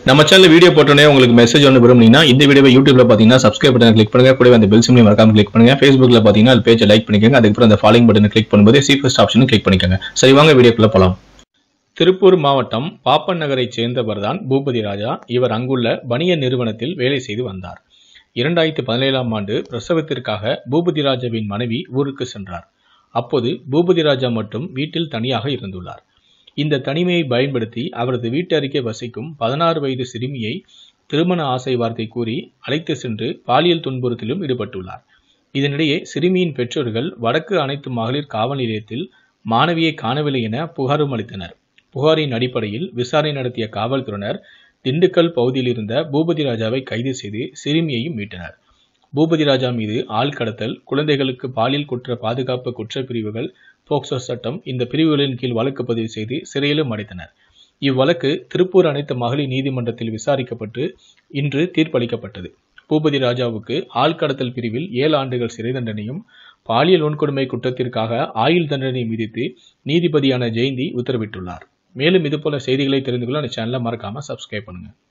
நம்ம channel video போட்டோன்னே உங்களுக்கு மெசேஜ் ஒன்று விரும்புனீங்கன்னா இந்த வீடியோவை யூடியூப்ல பார்த்தீங்கன்னா சப்ஸ்கிரைப் பட்டன் கிளிக் பண்ணுங்க கூடவே அந்த பெல் சிம்லையும் மறக்காம கிளிக் பண்ணுங்க ஃபேஸ்புக்ல பார்த்தீங்கன்னா அது பேஜை லைக் பண்ணிக்கோங்க அதுக்கப்புறம் அந்த ஃபாலோயிங் பட்டனை கிளிக் பண்ணும்போது சி ஃபர்ஸ்ட் ஆப்ஷனும் கிளிக் பண்ணிக்கோங்க சரி வாங்க வீடியோக்குள்ள போலாம் திருப்பூர் மாவட்டம் பாப்பன் நகரைச் சேர்ந்தவர்தான் பூபதி ராஜா இவர் அங்குள்ள பனியன் நிறுவனத்தில் வேலை செய்து வந்தார் இரண்டாயிரத்தி பதினேழாம் ஆண்டு பிரசவத்திற்காக பூபதி ராஜாவின் மனைவி ஊருக்கு சென்றார் அப்போது பூபதி ராஜா மட்டும் வீட்டில் தனியாக இருந்துள்ளார் இந்த தனிமையை பயன்படுத்தி அவரது வீட்டு அருகே வசிக்கும் பதினாறு வயது சிறுமியை திருமண ஆசை வார்த்தை கூறி அழைத்து சென்று பாலியல் துன்புறுத்தலிலும் ஈடுபட்டுள்ளார் இதனிடையே சிறுமியின் பெற்றோர்கள் வடக்கு அனைத்து மகளிர் காவல் நிலையத்தில் மாணவியை காணவில்லை என புகாரும் அளித்தனர் புகாரின் அடிப்படையில் விசாரணை நடத்திய காவல்துறையினர் திண்டுக்கல் பகுதியில் இருந்த பூபதி ராஜாவை கைது செய்து சிறுமியையும் மீட்டனர் பூபதி ராஜா மீது ஆள் கடத்தல் குழந்தைகளுக்கு பாலியல் குற்ற பாதுகாப்பு குற்றப்பிரிவுகள் போக்சோ சட்டம் இந்த பிரிவுகளின் கீழ் வழக்கு பதிவு செய்து சிறையிலும் அடைத்தனர் இவ்வழக்கு திருப்பூர் அனைத்து மகளிர் நீதிமன்றத்தில் விசாரிக்கப்பட்டு இன்று தீர்ப்பளிக்கப்பட்டது பூபதி ராஜாவுக்கு ஆள் கடத்தல் பிரிவில் ஏழு ஆண்டுகள் சிறை தண்டனையும் பாலியல் வன்கொடுமை குற்றத்திற்காக ஆயுள் தண்டனை விதித்து நீதிபதியான ஜெயந்தி உத்தரவிட்டுள்ளார் மேலும் இதுபோல செய்திகளை தெரிந்து கொள்ள அந்த சேனலை மறக்காம சப்ஸ்கிரைப் பண்ணுங்க